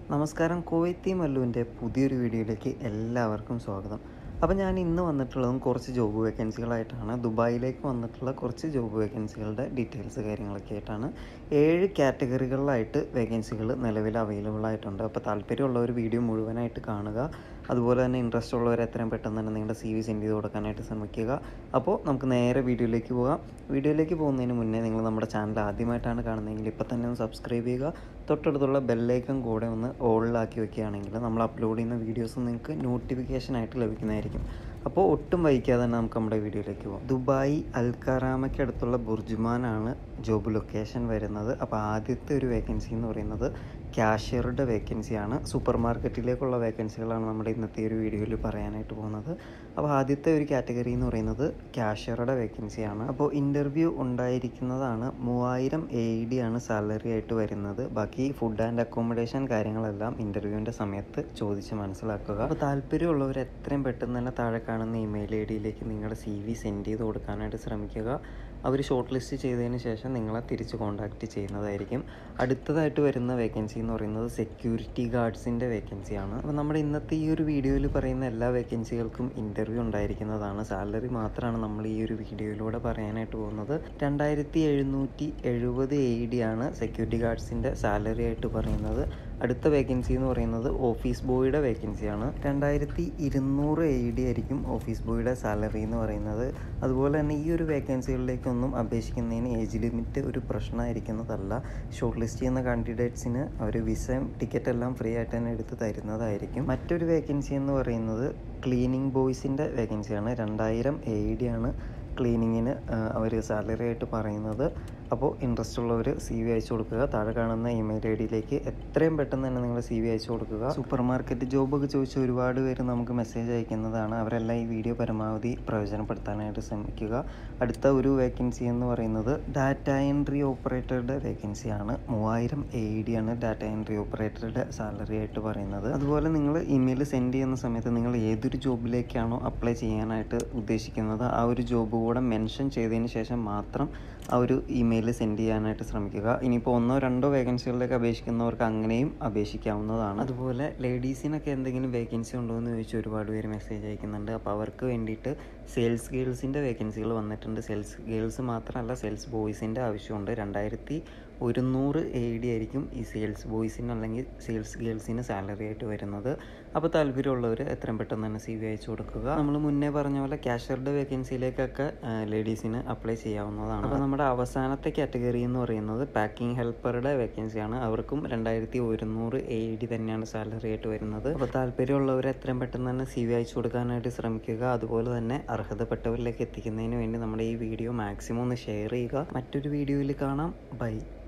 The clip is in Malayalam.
നമസ്കാരം കുവൈത്തി മല്ലുവിൻ്റെ പുതിയൊരു വീഡിയോയിലേക്ക് എല്ലാവർക്കും സ്വാഗതം അപ്പോൾ ഞാൻ ഇന്ന് വന്നിട്ടുള്ളതും കുറച്ച് ജോബ് വേക്കൻസികളായിട്ടാണ് ദുബായിലേക്ക് വന്നിട്ടുള്ള കുറച്ച് ജോബ് വേക്കൻസികളുടെ ഡീറ്റെയിൽസ് കാര്യങ്ങളൊക്കെ ആയിട്ടാണ് ഏഴ് കാറ്റഗറികളിലായിട്ട് വേക്കൻസികൾ നിലവിൽ അവൈലബിൾ ആയിട്ടുണ്ട് അപ്പോൾ താല്പര്യമുള്ളവർ വീഡിയോ മുഴുവനായിട്ട് കാണുക അതുപോലെ തന്നെ ഇൻട്രസ്റ്റ് ഉള്ളവർ എത്രയും പെട്ടെന്ന് തന്നെ നിങ്ങളുടെ സി വി സെൻഡ് ചെയ്ത് കൊടുക്കാനായിട്ട് ശ്രമിക്കുക അപ്പോൾ നമുക്ക് നേരെ വീഡിയോയിലേക്ക് പോകാം വീഡിയോയിലേക്ക് പോകുന്നതിന് മുന്നേ നിങ്ങൾ നമ്മുടെ ചാനൽ ആദ്യമായിട്ടാണ് കാണുന്നതെങ്കിൽ ഇപ്പോൾ തന്നെ ഒന്ന് സബ്സ്ക്രൈബ് ചെയ്യുക തൊട്ടടുത്തുള്ള ബെല്ലൈക്കൺ കൂടെ ഒന്ന് ഓളിലാക്കി വെക്കുകയാണെങ്കിൽ നമ്മൾ അപ്ലോഡ് ചെയ്യുന്ന വീഡിയോസ് നിങ്ങൾക്ക് നോട്ടിഫിക്കേഷനായിട്ട് ലഭിക്കുന്നതായിരിക്കും അപ്പോൾ ഒട്ടും വൈകാതെ തന്നെ നമുക്ക് നമ്മുടെ വീഡിയോയിലേക്ക് പോകാം ദുബായ് അൽക്കറാമയ്ക്ക് അടുത്തുള്ള ബുർജുമാനാണ് ജോബ് ലൊക്കേഷൻ വരുന്നത് അപ്പോൾ ആദ്യത്തെ ഒരു വേക്കൻസി എന്ന് പറയുന്നത് ക്യാഷ്യറുടെ വേക്കൻസിയാണ് സൂപ്പർ മാർക്കറ്റിലേക്കുള്ള വേക്കൻസികളാണ് നമ്മുടെ ഇന്നത്തെ ഒരു വീഡിയോയിൽ പറയാനായിട്ട് പോകുന്നത് അപ്പോൾ ആദ്യത്തെ ഒരു കാറ്റഗറി എന്ന് പറയുന്നത് ക്യാഷ്യറുടെ വേക്കൻസിയാണ് അപ്പോൾ ഇൻ്റർവ്യൂ ഉണ്ടായിരിക്കുന്നതാണ് മൂവായിരം എ ഡി ആണ് സാലറി ആയിട്ട് വരുന്നത് ബാക്കി ഫുഡ് ആൻഡ് അക്കോമഡേഷൻ കാര്യങ്ങളെല്ലാം ഇൻ്റർവ്യൂവിൻ്റെ സമയത്ത് ചോദിച്ച് മനസ്സിലാക്കുക അപ്പോൾ താല്പര്യമുള്ളവർ എത്രയും പെട്ടെന്ന് തന്നെ താഴെ കാണുന്ന ഇമെയിൽ ഐ ഡിയിലേക്ക് നിങ്ങളുടെ സി വി സെൻഡ് ചെയ്ത് കൊടുക്കാനായിട്ട് ശ്രമിക്കുക അവർ ഷോർട്ട് ലിസ്റ്റ് ചെയ്തതിന് ശേഷം നിങ്ങളെ തിരിച്ച് കോൺടാക്റ്റ് ചെയ്യുന്നതായിരിക്കും അടുത്തതായിട്ട് വരുന്ന വേക്കൻസി എന്ന് പറയുന്നത് സെക്യൂരിറ്റി ഗാർഡ്സിൻ്റെ വേക്കൻസിയാണ് അപ്പോൾ നമ്മുടെ ഇന്നത്തെ ഈ ഒരു വീഡിയോയിൽ പറയുന്ന എല്ലാ വേക്കൻസികൾക്കും ഇൻ്റർവ്യൂ ഉണ്ടായിരിക്കുന്നതാണ് സാലറി മാത്രമാണ് നമ്മൾ ഈ ഒരു വീഡിയോയിലൂടെ പറയാനായിട്ട് പോകുന്നത് രണ്ടായിരത്തി എഴുന്നൂറ്റി എഴുപത് എ ഡി ആണ് സെക്യൂരിറ്റി ഗാർഡ്സിൻ്റെ സാലറി ആയിട്ട് പറയുന്നത് അടുത്ത വേക്കൻസി എന്ന് പറയുന്നത് ഓഫീസ് ബോയുടെ വേക്കൻസിയാണ് രണ്ടായിരത്തി ഇരുന്നൂറ് എ ഡി ആയിരിക്കും ഓഫീസ് ബോയുടെ സാലറി എന്ന് പറയുന്നത് അതുപോലെ തന്നെ ഈ ഒരു വേക്കൻസികളിലേക്കൊന്നും അപേക്ഷിക്കുന്നതിന് ഏജ് ലിമിറ്റ് ഒരു പ്രശ്നമായിരിക്കുന്നതല്ല ഷോർട്ട് ലിസ്റ്റ് ചെയ്യുന്ന കാൻഡിഡേറ്റ്സിന് അവർ വിസയും ടിക്കറ്റ് എല്ലാം ഫ്രീ ആയിട്ട് തന്നെ എടുത്ത് തരുന്നതായിരിക്കും മറ്റൊരു വേക്കൻസി എന്ന് പറയുന്നത് ക്ലീനിങ് ബോയ്സിൻ്റെ വേക്കൻസിയാണ് രണ്ടായിരം എ ഡി ആണ് ക്ലീനിങ്ങിന് അവർ സാലറി ആയിട്ട് പറയുന്നത് അപ്പോൾ ഇൻട്രസ്റ്റ് ഉള്ളവർ സി വി അയച്ചു കൊടുക്കുക താഴെ കാണുന്ന ഇമെയിൽ ഐ ഡിയിലേക്ക് എത്രയും പെട്ടെന്ന് തന്നെ നിങ്ങൾ സി വി അയച്ചു കൊടുക്കുക സൂപ്പർ മാർക്കറ്റ് ജോബൊക്കെ ചോദിച്ച ഒരുപാട് പേര് നമുക്ക് മെസ്സേജ് അയക്കുന്നതാണ് അവരെല്ലാം ഈ വീഡിയോ പരമാവധി പ്രയോജനപ്പെടുത്താനായിട്ട് ശ്രമിക്കുക അടുത്ത ഒരു വേക്കൻസി എന്ന് പറയുന്നത് ഡാറ്റ എൻട്രി ഓപ്പറേറ്ററുടെ വേക്കൻസിയാണ് മൂവായിരം എ ഡി ആണ് ഡാറ്റ എൻട്രി ഓപ്പറേറ്ററുടെ സാലറി ആയിട്ട് പറയുന്നത് അതുപോലെ നിങ്ങൾ ഇമെയിൽ സെൻഡ് ചെയ്യുന്ന സമയത്ത് നിങ്ങൾ ഏതൊരു ജോബിലേക്കാണോ അപ്ലൈ ചെയ്യാനായിട്ട് ഉദ്ദേശിക്കുന്നത് ആ ഒരു ജോബ് കൂടെ മെൻഷൻ ചെയ്തതിന് ശേഷം മാത്രം ആ ഒരു ഇമെയിൽ സെൻഡ് ചെയ്യാനായിട്ട് ശ്രമിക്കുക ഇനിയിപ്പോൾ ഒന്നോ രണ്ടോ വേക്കൻസികളിലേക്ക് അപേക്ഷിക്കുന്നവർക്ക് അങ്ങനെയും അപേക്ഷിക്കാവുന്നതാണ് അതുപോലെ ലേഡീസിനൊക്കെ എന്തെങ്കിലും വേക്കൻസി ഉണ്ടോ എന്ന് ചോദിച്ച് ഒരുപാട് പേര് മെസ്സേജ് അയക്കുന്നുണ്ട് അപ്പോൾ അവർക്ക് വേണ്ടിയിട്ട് സെയിൽസ് ഗേൾസിൻ്റെ വേക്കൻസികൾ വന്നിട്ടുണ്ട് സെയിൽസ് ഗേൾസ് മാത്രമല്ല സെയിൽസ് ബോയ്സിൻ്റെ ആവശ്യമുണ്ട് രണ്ടായിരത്തി ഒരുന്നൂറ് എ ഡി ആയിരിക്കും ഈ സെയിൽസ് ബോയ്സിന് അല്ലെങ്കിൽ സെയിൽസ് ഗേൾസിന് സാലറി ആയിട്ട് വരുന്നത് അപ്പോൾ താല്പര്യമുള്ളവർ എത്രയും പെട്ടെന്ന് തന്നെ സി വി അയച്ചു കൊടുക്കുക നമ്മൾ മുന്നേ പറഞ്ഞ പോലെ ക്യാഷറുടെ വേക്കൻസിയിലേക്കൊക്കെ ലേഡീസിന് അപ്ലൈ ചെയ്യാവുന്നതാണ് അപ്പോൾ നമ്മുടെ അവസാനത്തെ കാറ്റഗറി എന്ന് പറയുന്നത് പാക്കിംഗ് ഹെൽപ്പറുടെ വേക്കൻസിയാണ് അവർക്കും രണ്ടായിരത്തി ഒരുന്നൂറ് എ ഡി തന്നെയാണ് സാലറി ആയിട്ട് വരുന്നത് അപ്പോൾ താല്പര്യമുള്ളവർ എത്രയും പെട്ടെന്ന് തന്നെ സി വി അയച്ചു കൊടുക്കാനായിട്ട് ശ്രമിക്കുക അതുപോലെ തന്നെ അർഹതപ്പെട്ടവരിലേക്ക് എത്തിക്കുന്നതിന് വേണ്ടി നമ്മുടെ ഈ വീഡിയോ മാക്സിമം ഒന്ന് ഷെയർ ചെയ്യുക മറ്റൊരു വീഡിയോയിൽ കാണാം ബൈ